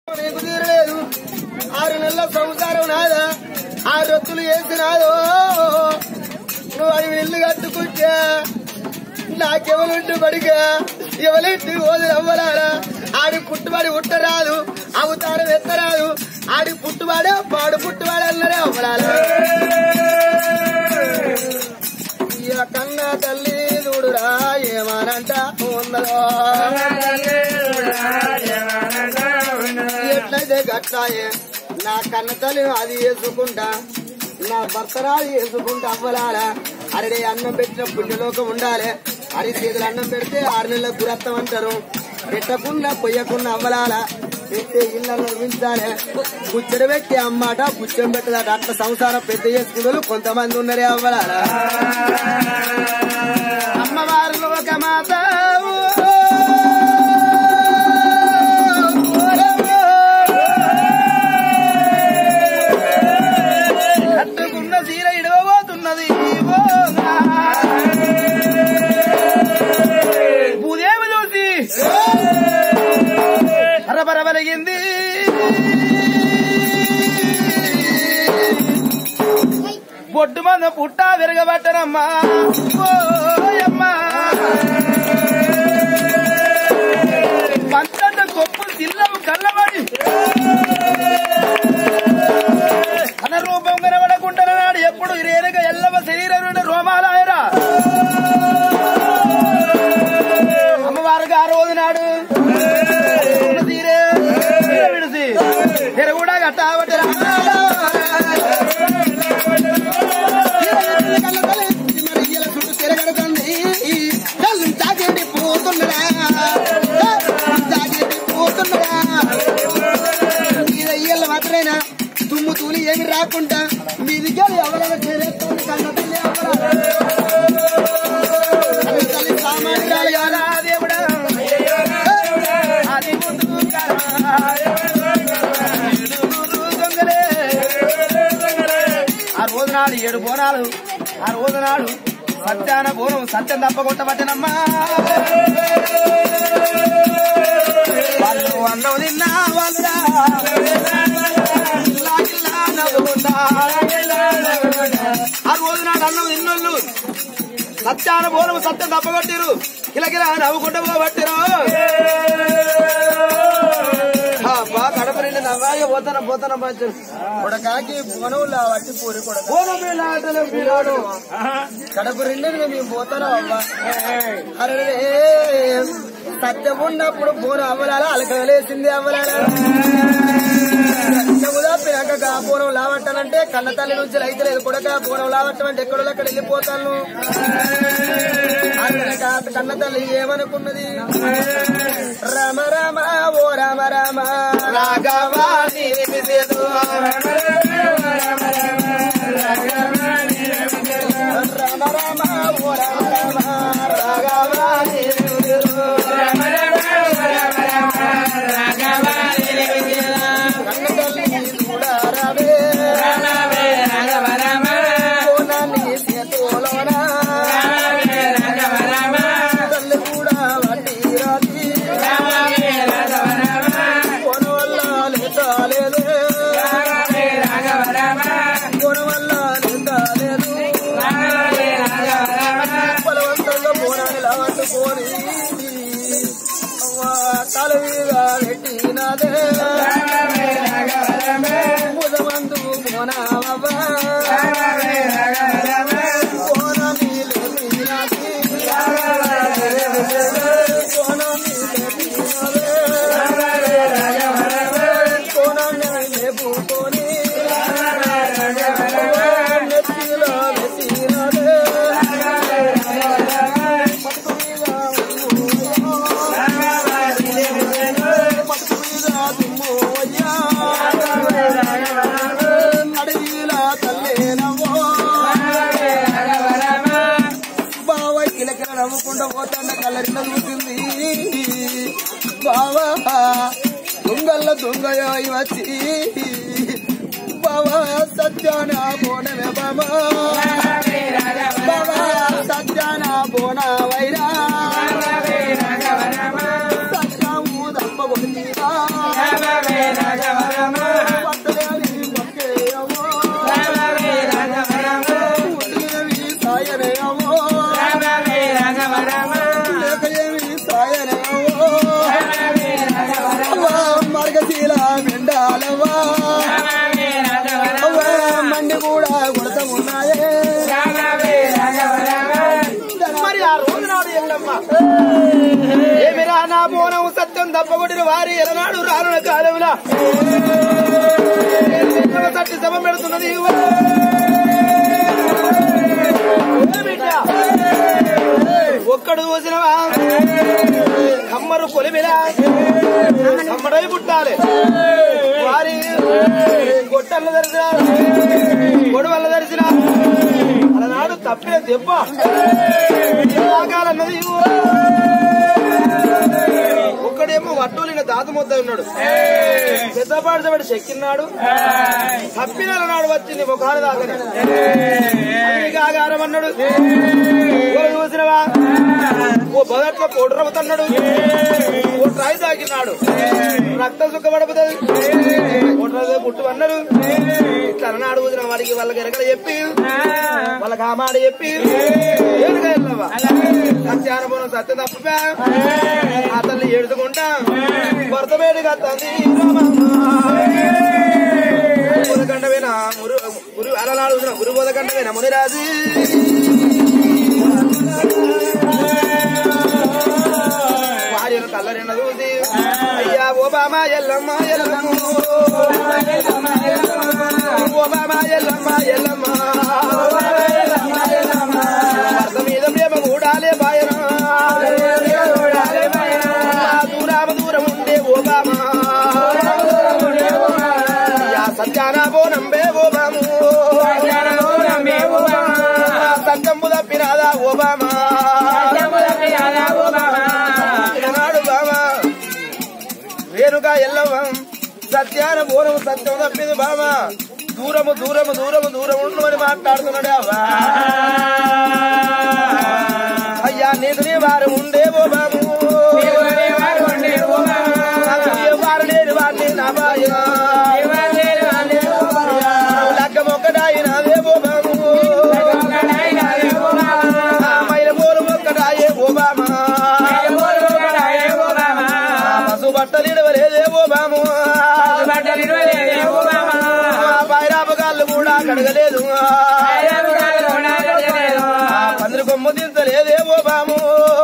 నీకు తీరలేదు ఆరు నెలల సంసారం నాదా ఆరు రొత్తులు వేసినాదో నువ్వు అడిగి ఇల్లు కట్టుకుంటే నాకెవలుంటి బడిగా ఎవరింటి ఓది అవ్వలారా ఆడి పుట్టుబడి ఉట్టరాదు అవతారం ఎత్తరాదు ఆడి పుట్టుబడే పాడు పుట్టుబడి అన్నదే అవ్వలారా ఇక కన్నా తల్లి చూడురా ఏమానంట ఉన్నదో ఎట్లయితే గట్లాయే నా కన్న తల్లి అది వేసుకుంటా నా భర్తరాది వేసుకుంటా అవ్వలారా అరడే అన్నం పెట్టిన పుణ్యలోకం ఉండాలి అరి చేతులు అన్నం పెడితే ఆరు నెలల గురత్తం అంటారు పెట్టకుండా పొయ్యకుండా అవ్వలాలా పెట్టే ఇళ్ళ నిర్మించాలి బుచ్చడి పెట్టి అమ్మాట బుచ్చం పెట్టదట అట్లా సంసారం పెద్ద చేసుకున్న కొంతమంది ఉన్నారే అవ్వలాలా అమ్మవారు లోక మాత కట్టుకున్న చీర ఇడవబోతున్నది భూదేవి చూసి పరపరవలిగింది బొడ్డు మంద పుట్ట విరగబట్టనమ్మా ఓయమ్మా పంచండ గొప్ప జిల్లం కళ్ళబడి అన రూపం కనబడకుండా నాడు ఎప్పుడు రేరుగా ఎల్లవ శరీరం నుండి రోమాలాయరా అమ్మవారికి ఆ రోజు నాడు తీరే తీర విడిసి తెర కూడా కట్టాబట్టి మాత్రమేనా తుమ్ము తూలి ఏమి రాకుండా మీ దగ్గర ఎవరైనా చేరేస్తుంది కన్న తల్లి ఎవరా కన్న తల్లి సామాన్యురాలు కాదా దేవుడా అది ముందు దొంగలే ఆ రోజు నాడు ఏడు బోనాలు ఆ రోజు నాడు సత్యాన బోనం సత్యం తప్పగొట్టబట్టనమ్మా వాళ్ళు అన్నం తిన్నా వాళ్ళురా ఇలా ఇలా నవ్వుకుంటా. ఆ రోజు నాడు అన్నం తిన్నోళ్ళు సత్యాన బోనం సత్యం తప్పగొట్టిరు కిలకిలా నవ్వుకుంటూ పోగొట్టిరు బా కడప నిండి నవ్వాగే పోతాన పోతాన పంచు కొడకాకి బోనంలా వట్టి పూరి కొడక బోనం మీద ఆటలే పిల్లాడు కడప రెండు మేము పోతాను అవ్వ అరే సత్యం ఉన్నప్పుడు బోనం అవ్వలాలా అలకలేసింది అవ్వలాలా ఉదాపినాక బోనం లావట్టానంటే కన్న తల్లి నుంచి అయితే లేదు కొడక బోనం లావట్టమంటే ఎక్కడో అక్కడ వెళ్ళిపోతాను అందుకే ఆ కన్న తల్లి ఏమనుకున్నది రామ రామ ఓ రామ రామ రాఘవా నీవిసేదు. రామ రామ ఓ రామ రామ రాఘవా నీవిసేదు. కన్న తల్లి కూడా రావే కోనాన్ని చేతులోనా తల్లి కూడా వడ్డీ రాతి కొన వల్ల లేతాలేదు కొన వల్ల లేతాలేదు బలవంతంగా బోనాన్ని లావట్టుకొని తలవిగా పెట్టినదే ముదమందు బోనావా బోనాన్ని లేపినది బోనాన్ని లేపినదే కోణాన్ని లేపుకొని నెత్తిలో వెతినదే పట్టు మీద పట్టు మీద తుమ్మోయ్యా అడవిలా తల్లేనవో బావ కిలకిల నవ్వుకుంటూ పోతాన్న కలరిన చూసింది బావా దొంగల్ల దొంగయో వచ్చి బావా సత్యాన బోనమే బామా బావా సత్యాన బోన వైరా సత్యము దప్ప కొడుతీరా రెచ్చగొట్టిన వారి ఎలనాడు రానున్న కాలంలో తట్టి సభ పెడుతున్నది ఏ బిడ్డ? ఒక్కడు చూసినవా కమ్మరు కొలిమిలా కమ్మడై పుట్టాలి వారి గొట్టల్ల దరిసిన గొడవల్ల దరిసిన అలనాడు తప్పిన దెబ్బ తాగాలన్నది ఒక్కడేమో వట్టులిన దాతమొద్ద ఉన్నాడు పెద్దపాడు చెక్కిన్నాడు తప్పిన నాడు వచ్చింది ముఖాలు దాకని ఆగారం అన్నాడు ఓ చూసినవా ఓ బదట్లో పొడు రవ్వుతున్నాడు ఓ ట్రాయి తాకినాడు రక్తం సుఖపడబోతుంది ఓట్రదే పుట్టు అన్నారు ఇట్లా అన్నాడు వదిన వాడికి వాళ్ళకి ఎరగడ చెప్పి వాళ్ళకి ఆ మాట చెప్పి ఏడుగా వెళ్ళవా సత్యానుభవం సత్య తప్పా ఆ తల్లి ఏడుచుకుంటా భర్త వేడిగా తంది బోధకండవేనా మురు గురు అలనాడు గురు బోధకండవేనా మునిరాజు వాడి కల్లరిన చూసి అయ్యా ఓబామా ఎల్లమ్మ ఎల్లమ్మ ఓబామా ఎల్లమ్మ ఎల్లమ్మ భర్త మీద ప్రేమ కూడాలే బాయన దూరామ దూరం ఉండే ఓబామా యా సత్యాన బోనంబే ఓబాము సత్యంబు తప్పినాదా ఓబామా ఈనాడు బామా రేణుగా ఎల్లవ్వ సత్యాన బోనము సత్యం తప్పింది బామా దూరము దూరము దూరము దూరం ఉండు అని మాట్లాడుతున్నాడు అవ్వా అయ్యా నేను నీ వారు ఉండే ఓ బాము నాకు ఏ వారు లేని వారిని నా బాయ లగ్గ మొక్కడాయినదే ఓ బాము మైల పోలు మొక్కడాయే ఓ బామా పసు బట్టలు ఇడవలేదే ఓ బాము బైరాపు గాళ్ళు కూడా కడగలేదు పందిరి కొమ్ము దించలేదే ఓ బాము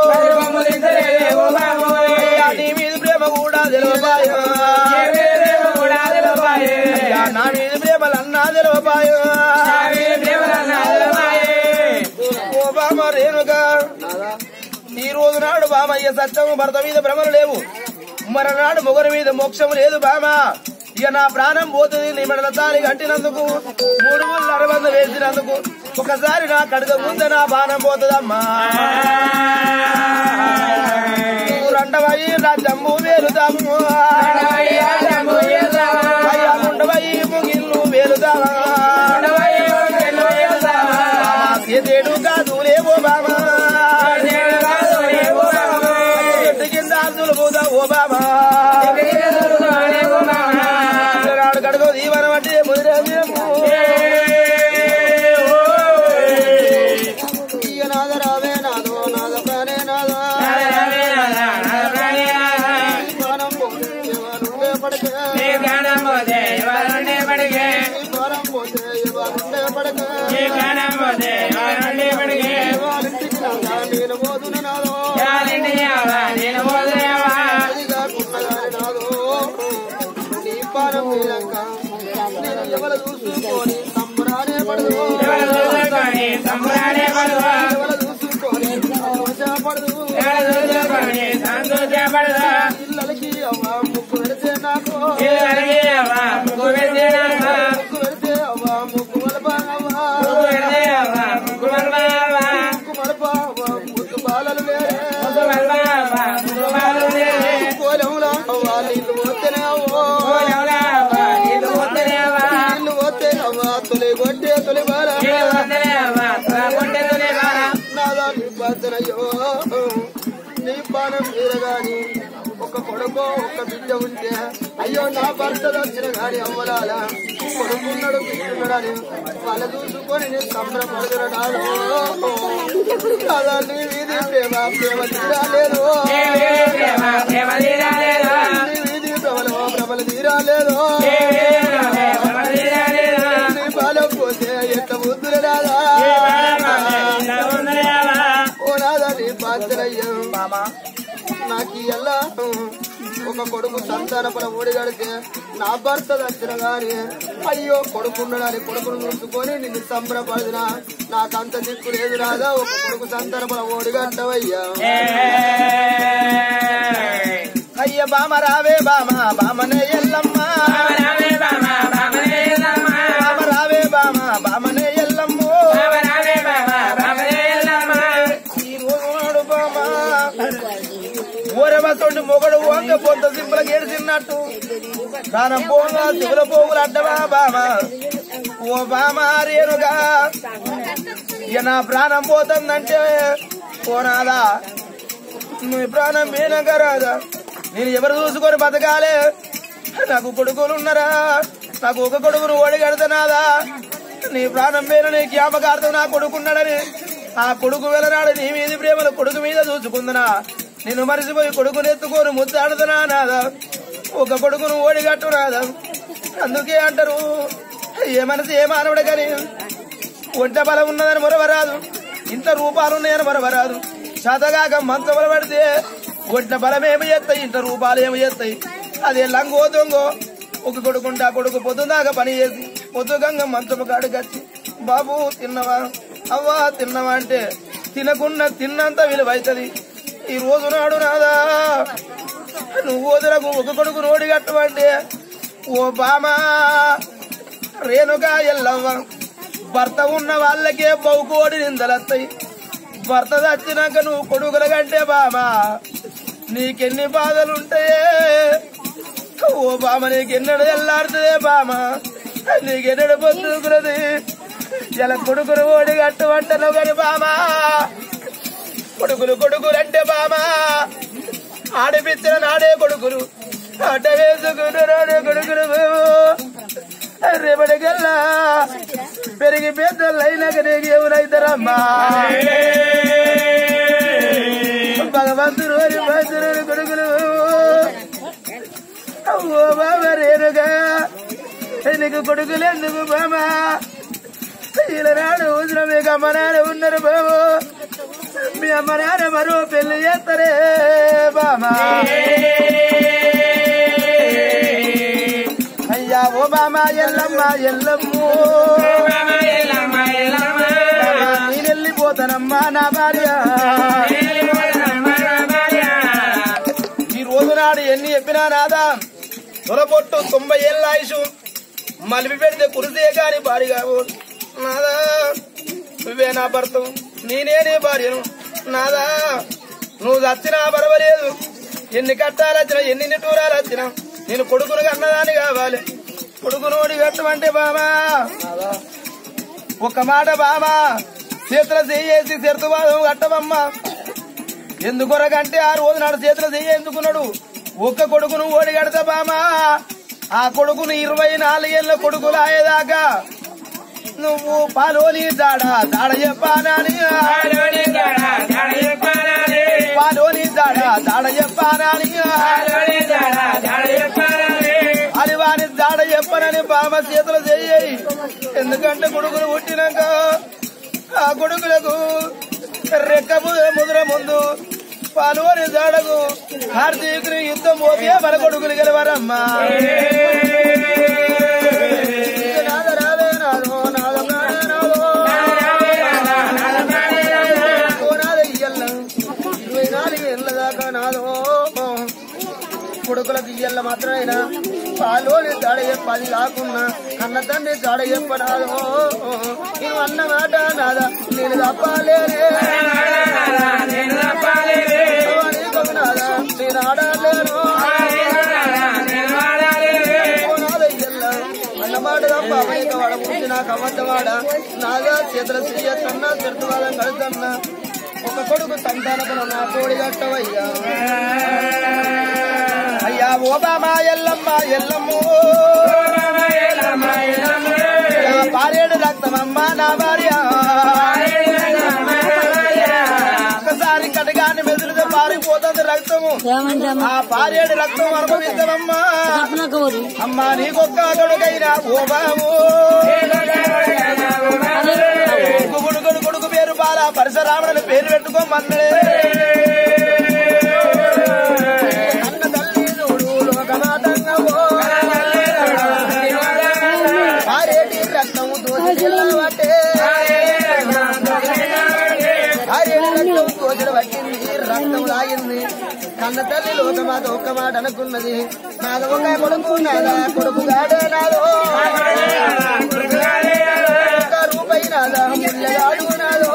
నీ మీద ప్రేమ కూడా తెలియపాయ నా మీద ప్రేమలు అన్నా తెలియపాయ ఓ బామ రేణుగా ఈ రోజు నాడు బామయ్య సత్యము భర్త మీద భ్రమలు లేవు మరనాడు మొగరు మీద మోక్షము లేదు బామా ఇక నా ప్రాణం పోతుంది నీ మెడల తాలి కట్టినందుకు మూడు ముళ్ళు అరవంద వేసినందుకు ఒకసారి నా కడుగ ముందు నా బాణం పోతుందమ్మా రండవయ్యి రాజ్యము వేలుదాము అయ్యా ముండవయ్యి ముగిల్లు వేలుదామా ఏదేడు కాదులేవో బామా చెట్టు కింద అందులు పోదా ఓ బామా నాడు కడుగో దీవనం అంటే ముదిరేమో నాద రావే నాదో నాద ప్రాణే నాదో ప్రాణం పోతే ఎవరుండే పడకే ప్రాణం పోతే ఎవరుండే పడకే వాళ్ళింటికి నాదా నేను పోతున్న నాదో అది కాకున్నదాని నాదో నీ పానం మీరంక నేను ఎవరు చూసుకొని సంబరానే పడదు ఎవరు చూసుకొని సంతోషపడదు పిల్లలకి అవ్వ ముక్కు పెడితే నాకు ముక్కు పెడితే అవ్వ ముక్కు వలపానవ్వ ముక్కు వలపావ ముక్కు బాలలు వేరే కోలంలో అవ్వ నీళ్ళు పోతేనే అవ్వ నీళ్ళు పోతే అవ్వ తొలి కొట్టే తొలి బాల నాదా నీ బాధనయ్యో నీ పానం తీరగాని ఒక కొడుకో ఒక బిడ్డ ఉంటే అయ్యో నా భర్త వచ్చిన గాని అవ్వలాల కొడుకున్నాడు బిడ్డున్నాడని వాళ్ళ చూసుకొని నేను సంబరపడుతున్నాడు కాదా నీ వీధి ప్రేమ ప్రేమ తీరాలేదు నీ వీధి ప్రబల ప్రబల తీరాలేదు నీ బాలం పోతే ఎట్ల బుద్ధులు రాదా ఓ నాదా నీ బాధ్యనయ్యా మామా నాకు ఎలా ఒక ఒక కొడుకు సంతానపల ఓడి కడితే నా భర్త దచ్చిన గాని అయ్యో కొడుకున్నాడని కొడుకును చూసుకొని నిన్ను సంబరపడినా నాకంత దిక్కు లేదు రాదా ఒక కొడుకు సంతానపల ఓడి కట్టవయ్యా అయ్య బామ రావే బామ బామనే ఎల్లమ్మ బామ రావే బామ బామనే ఎల్లమ్మో ఈ రోజు నాడు బామ ఊరవసండి మొగడు వంగ పొద్దు సింపుల గేడిసిన్నట్టు ప్రాణం పోగా శివుల పోగులు అడ్డమా బామ ఓ బామ రేణుగా ఇక నా ప్రాణం పోతుందంటే పోనాదా నీ ప్రాణం మీనక రాదా నేను ఎవరు చూసుకొని బతకాలే నాకు కొడుకులు ఉన్నారా నాకు ఒక కొడుకును ఓడిగడుతున్నాదా నీ ప్రాణం మీద నీ జ్ఞాపకార్థం నా కొడుకున్నాడని ఆ కొడుకు వెళ్ళరాడు నీ మీది ప్రేమలు కొడుకు మీద చూసుకుందునా నేను మరిసిపోయి కొడుకుని ఎత్తుకొని ముద్దాడుతున్నా నాదా ఒక కొడుకును ఓడిగట్టు నాదా అందుకే అంటారు ఏ మనసు ఏ మానవుడు కానీ ఒంట బలం ఉన్నదని మొరవరాదు ఇంత రూపాలున్నాయని మొరవరాదు చదగాక మంచములు పడితే ఒంట బలం ఏమి చేస్తాయి ఇంత రూపాలు ఏమి చేస్తాయి అదే లంగో దొంగో ఒక కొడుకుంటా కొడుకు పొద్దుదాకా పని చేసి పొద్దుగంగా మంచము కాడికొచ్చి బాబు తిన్నవా అవ్వా తిన్నవా అంటే తినకున్న తిన్నంత విలువైతది ఈ రోజు నాడు నాదా నువ్వు వదలకు ఒక కొడుకు నోడి కట్టమంటే ఓ బామా రేణుగా ఎల్లవ్వ భర్త ఉన్న వాళ్ళకే బహుకోడి నిందలత్తాయి భర్త చచ్చినాక నువ్వు కొడుకుల కంటే బామా నీకెన్ని బాధలుంటాయే ఓ బామ నీకెన్నడు ఎల్లాడుతుందే బామ నీకెన్నడు పొద్దుకున్నది ఇలా కొడుకులు ఓడి కట్టమంటాను కానీ బామా కొడుకులు కొడుకులు అంటే బామా ఆడిపించిన నాడే కొడుకులు ఆట వేసుకున్న నాడే కొడుకులు మేము రేపటికల్లా పెరిగి పెద్దలు అయినాక నీకు ఎవరైతారమ్మా భగవంతుడు అని భద్రుడు కొడుకులు ఓ బాబా రేరుగా నీకు కొడుకులు ఎందుకు బామా ఈలనాడు ఊసిన మీకు అమ్మ నాన్న ఉన్నారు బాబు మీ అమ్మ నాన్న మరో పెళ్లి చేస్తారే బామా అయ్యా ఓ బామా ఎల్లమ్మ ఎల్లమ్ము బామా, నేనెళ్ళిపోతానమ్మా నా భార్య ఈ రోజు నాడు ఎన్ని చెప్పినా నాదా తొలపొట్టు తొంభై ఏళ్ళ ఆయుషు మలిపి పెడితే కురిసే కాని భార్య కావు నాదా నువ్వే నా భర్త నేనే నీ భార్యను నాదా నువ్వు చచ్చినా పర్వాలేదు ఎన్ని కట్టాలు వచ్చినా ఎన్ని నిట్టూరాలు వచ్చినా నేను కొడుకును కన్నదాని కావాలి కొడుకును ఓడి కట్టమంటే బామా ఒక మాట బామా చేతుల చేసి శరతువాదం కట్టమమ్మా ఎందుకొరకంటే ఆ రోజు నాడు చేతులు ఎందుకున్నాడు ఒక్క కొడుకును ఓడి కడతా బామా ఆ కొడుకును ఇరవై నాలుగేళ్ల కొడుకులు అయ్యేదాకా నువ్వు పాలోని దాడ దాడ చెప్పానని పాలోని దాడ దాడ చెప్పానని అది వాని దాడ చెప్పనని బామ చేతులు చెయ్యి ఎందుకంటే కొడుకులు పుట్టినాక ఆ కొడుకులకు రెక్క ము- ముద్ర ముందు పాల్గొని దాడకు కార్తీకుని యుద్ధం పోతే మన కొడుకులు గెలవరమ్మా నాద రావే నాదో నాద ప్రాణే నాదో ఓ నాద ఇయ్యల్ల ఇరవై నాలుగు ఏళ్ళ దాకా నాదో కొడుకులకు ఇయ్యల్ల మాత్రమేనా పాలోని దాడ చెప్పది కాకున్నా కన్న తండ్రి దాడ చెప్పనాదో నువ్వు అన్న మాట నాదా నేను తప్పాలేనే నీకు నాదా నేను ఆడలేను అన్నమాట తప్ప అమెరిక వాడ పుట్టి నాకు అబద్ధవాడ నాగా చేతుల శ్రీయ కన్నా చెట్టువాదం కడుతున్నా ఒక కొడుకు సంతానపన నా కోడి కట్టవయ్యా అయ్యా ఓ బామా ఎల్లమ్మ ఎల్లమ్మ నా పారేడు రక్తమమ్మ నా భార్య ఒకసారి కటగాన్ని మెదులుతో పారిపోతుంది రక్తము ఆ పారేడు రక్తం అనుభవిస్తామమ్మా అమ్మా నీకొక్క కొడుకైనా ఓ బాబు కొడుకు కొడుకు కొడుకు పేరు బాల పరశురాముడు పేరు పెట్టుకోమన్నడే అన్న తల్లి చూడు లోకమాత ఒక్క మాట అనుకున్నది నాద ఒక కొడుకు నాదా కొడుకు గాడే నాదో ఒక్క రూపాయి నాదా ముల్లగాడు నాదో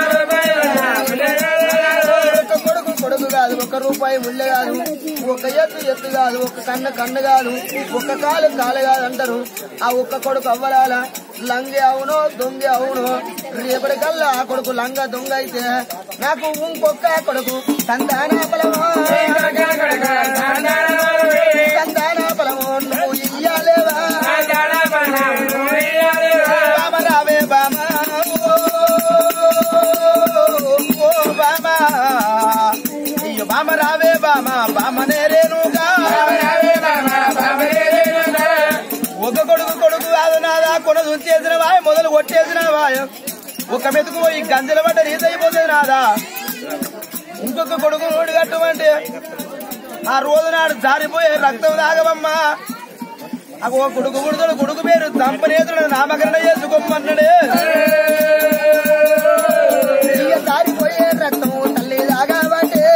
ఒక్క కొడుకు కొడుకు కాదు ఒక రూపాయి ముల్లె కాదు ఒక ఎత్తు ఎత్తు కాదు ఒక కన్న కన్ను కాదు ఒక కాలు కాలు కాదు అంటారు ఆ ఒక్క కొడుకు అవ్వరాల లంగి అవునో దొంగ అవునో రేపటికల్లా ఆ కొడుకు లంగ దొంగ అయితే నాకు ఇంకొక కొడుకు సంతాన ఫలమో సంతాన ఫలమో నువ్వు ఇయ్యాలేవా బామ రావే బామ ఓ బామ అయ్యో బామ రావే బామ బామనే రేణుగా ఒక కొడుకు కొడుకు కాదు నాదా కొన ఉంచేసిన వాయ మొదలు కొట్టేసిన వాయ ఒక మెతుకు పోయి గంజల పడ్డ రీతి అయిపోతుంది నాదా ఇంకొక కొడుకు నోటి కట్టమంటే ఆ రోజు నాడు జారిపోయే రక్తం తాగవమ్మా ఆ ఓ కొడుకు పుడుతుడు కొడుకు పేరు దంపనేతుడు నామకరణ చేసుకోమన్నాడే ఇక జారిపోయే రక్తం తల్లి తాగబట్టే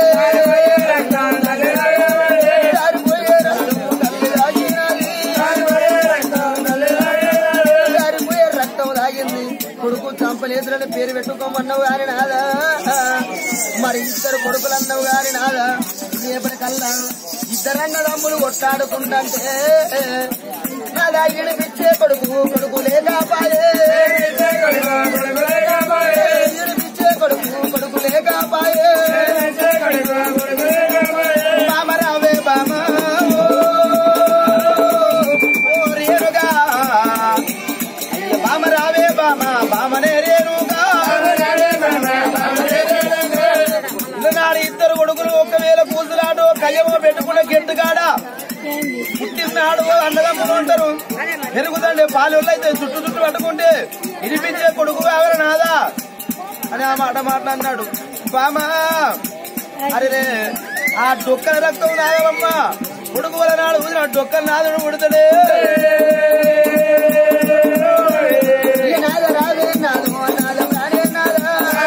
జారిపోయే రక్తం తల్లి తాగినది జారిపోయే రక్తం తాగింది కొడుకు చంపలేదులని పేరు పెట్టుకోమన్నావు గాని నాదా మరి ఇద్దరు కొడుకులు అన్నావు గాని నాదా రేపటి కల్లా ఇద్దరు అన్నదమ్ములు కొట్టాడుకుంటే నాదా ఇడిపిచ్చే కొడుకు కొడుకు లేకాపాయే ఇడిపిచ్చే కొడుకు కొడుకు లేకాపాయే బామ రావే బామ ఓ రేణుగా అయ్య బామ రావే బామ బామనే రేణుగా నాడు ఇద్దరు కొడుకులు ఒకవేళ కూతులాడు కయ్యమ్మ పెట్టుకున్న గెట్టుగాడ పుట్టినాడు అన్నదమ్ములు ఉంటారు పెరుగుదండి పాలు అయితే చుట్టూ చుట్టూ పట్టుకుంటే ఇరిపించే కొడుకు కావాలి నాదా అని ఆ మాట మాట్లాడినాడు బామా అరే రే, ఆ డొక్కల రక్తం నాగవమ్మా కొడుకు వల్ల నాడు ఊదిన డొక్కల నాదుడు పుడతాడే నాద రాదే నాదు నాద ప్రాణే నాద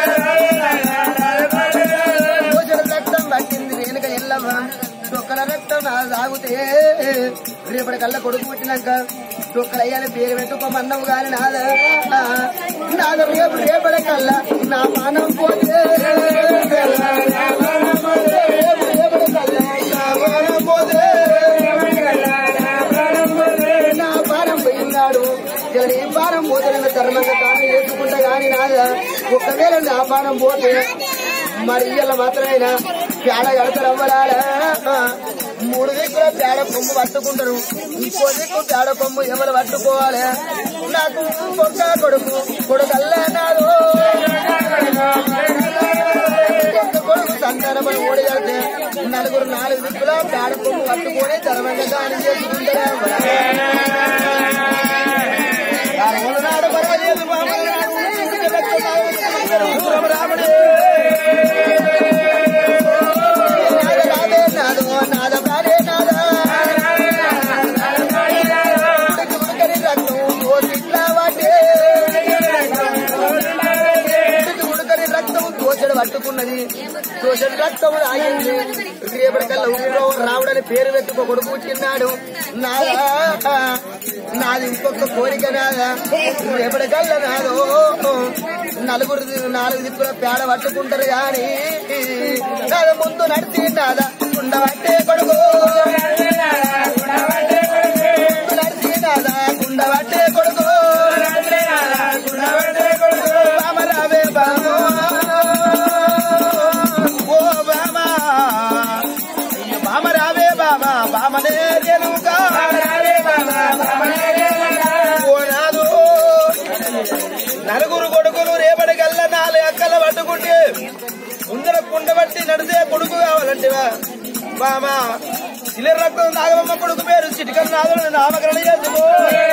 రోజుల రక్తం పట్టింది వెనుక ఎల్లమ్మ డొక్కల రక్తం నా తాగితే రేపటి కల్లా కొడుకు పుట్టినాక డొక్కలయ్యాని పేరు పెట్టుకోమన్నావు గాని నాద నాద రేపు రేపటి కల్లా నా పానం పోతే రేపు రేపటి కల్లా నా పానం పోతే నా పానం పోయినాడు నీ పానం పోతే నన్ను ధర్మంగా తాను వేసుకుంటా గాని నాదా ఒకవేళ నా పానం పోతే మరి ఇయ్యాల మాత్రమేనా పేడ కడతారు అవ్వరాడా మూడు దిక్కుల పేడ కొమ్ము పట్టుకుంటారు ఇంకో దిక్కు పేడ కొమ్ము ఎవరు పట్టుకోవాలి నాకు ఒక్క కొడుకు కొడుకల్లా నాడు ఒక్క కొడుకు సంతానమని ఓడిగలితే నలుగురు నాలుగు దిక్కుల పేడ కొమ్ము పట్టుకొని ధర్మంగా దాని చేసుకుంటారు నాడు పర్వాలేదు రాముడే నాద రాదే నాదో నాద ప్రాణే నాద ఉడకి ఉడకని రక్తం దోసిట్ల వాటే ఉడకి ఉడకని రక్తం దోచడు పట్టుకున్నది దోచడు రక్తం ఆగింది రేపటికల్లా ఊరిలో రావుడని పేరు పెట్టుకో కొడుకు పుట్టినాడు నాదా నాది ఇంకొక కోరిక నాదా రేపటికల్లా నాదో నలుగురు నాలుగు దిక్కుల పేడ పట్టుకుంటారు గాని నాద ముందు నడిచి నాదా ఉండబట్టే కొడుకు ముందు నడిచి నాదా ఉండబట్టే కొడుకు బామ రావే బామ ఓ బామ అయ్యో బామ రావే బామ బామనే రేణుగా ఓ నాదు నలుగురు కొడుకులు రేపటికల్లా నాలుగు అక్కల పట్టుకుంటే ముందర కుండబట్టి నడిసే కొడుకు కావాలంటేవా బామా చిల్లర రక్తం తాగమ్మ కొడుకు పేరు చిటికల్ నాదుడు నామకరణ చేసుకో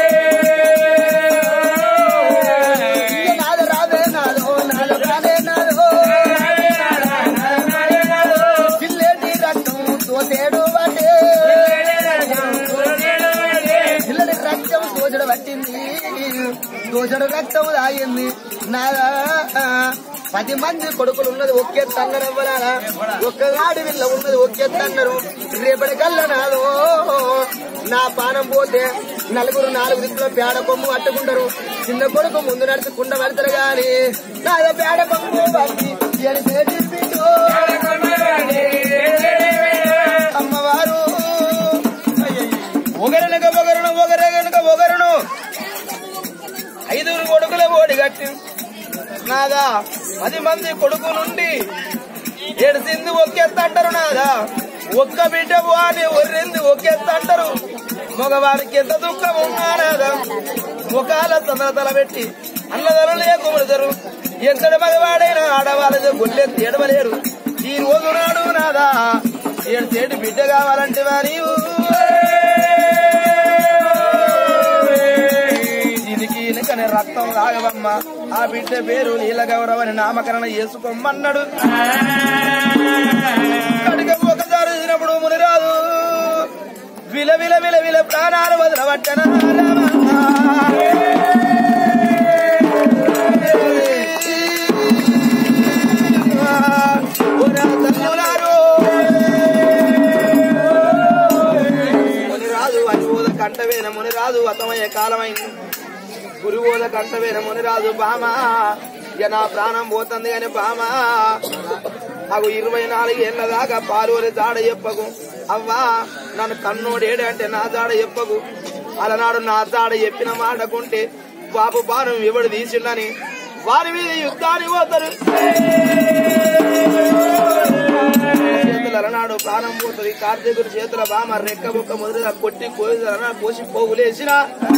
ఇక నాద రాదే నాదో నాద రాదే నాదో చిల్లేటి రక్తం తోసేడు వాటే పిల్లడి రక్తం దోచడ పట్టింది దోచడ రక్తం తాగింది నాదా పది మంది కొడుకులు ఉన్నది ఒకే తన్నరు అవ్వలారా ఒక్క ఆడి వీళ్ళ ఉన్నది ఒకే తన్నరు రేపటి కల్లా నాదో నా పానం పోతే నలుగురు నాలుగు దిక్కులో పేడ కొమ్ము పట్టుకుంటారు చిన్న కొడుకు ముందు నడిచి కుండ పడతారు గాని నాదో పేడ కొమ్ము పట్టి అని చేపిండు. అమ్మవారు ఒకరినక ఒకరును ఒకరినక ఒకరును ఐదుగురు కొడుకుల ఓడి కట్టి నాదా పది మంది కొడుకు నుండి ఏడు సింది ఒక్కెత్తంటారు నాదా ఒక్క బిడ్డ అని ఒర్రింది ఒక్కెత్తంటారు మగవారికి ఎంత దుఃఖం ఉన్నారాదా ముఖాల తల పెట్టి అన్నదలు లేకుముడతారు ఎంతటి మగవాడైనా ఆడవాళ్ళతో గుళ్ళెత్తి ఏడవలేరు ఈ రోజు నాడు నాదా ఏడు చేటి బిడ్డ కావాలంటే నీవు దీనికి ఇనుకనే రక్తం రాగవమ్మ ఆ బిడ్డ పేరు నీల గౌరవని నామకరణ చేసుకోమన్నాడు కడిగ ఒకసారి చూసినప్పుడు మునిరాదు విల విల విల విల ప్రాణాలు వదలబట్టన మునిరాజు అనిబోధ కంటవేన మునిరాజు అతమయ్యే కాలమైంది గురువోద కంటవేన మునిరాజు బామా ఇక నా ప్రాణం పోతుంది కానీ బామా నాకు ఇరవై నాలుగు ఏళ్ళ దాకా పాలువరి జాడ చెప్పకు అవ్వా నన్ను కన్నోడేడు అంటే నా జాడ చెప్పకు అలనాడు నా జాడ చెప్పిన మాటకుంటే బాబు బాను ఎవడు తీసిండని వారి మీద యుద్ధానికి పోతారు చేతుల అలనాడు ప్రాణం పోతుంది కార్తీకుడి చేతుల బామ రెక్క బుక్క మొదలుగా కొట్టి కోసి అలనాడు పోసి పోగులేసిన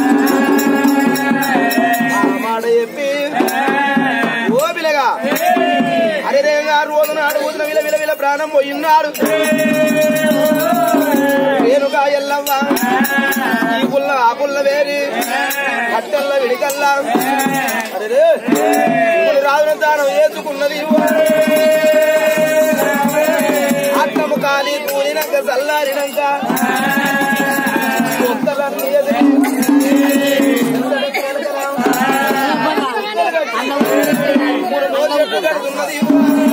ఆ మాట చెప్పి ఓ పిల్లగా అరే రేగా రోజు నాడు ఊదిన విల విల విల ప్రాణం పోయినాడు పేరుగా ఎల్లవ్వ ఈ పుల్ల ఆ పుల్ల వేరి కట్టెల్ల విడికల్లా అరే రే, ఇప్పుడు రాజున దానం ఏసుకున్నది అక్కము కాలి తూలినాక చల్లారినాక ఒక్కలన్నీ ఎదిరి మూడు రోజులు కడుతున్నది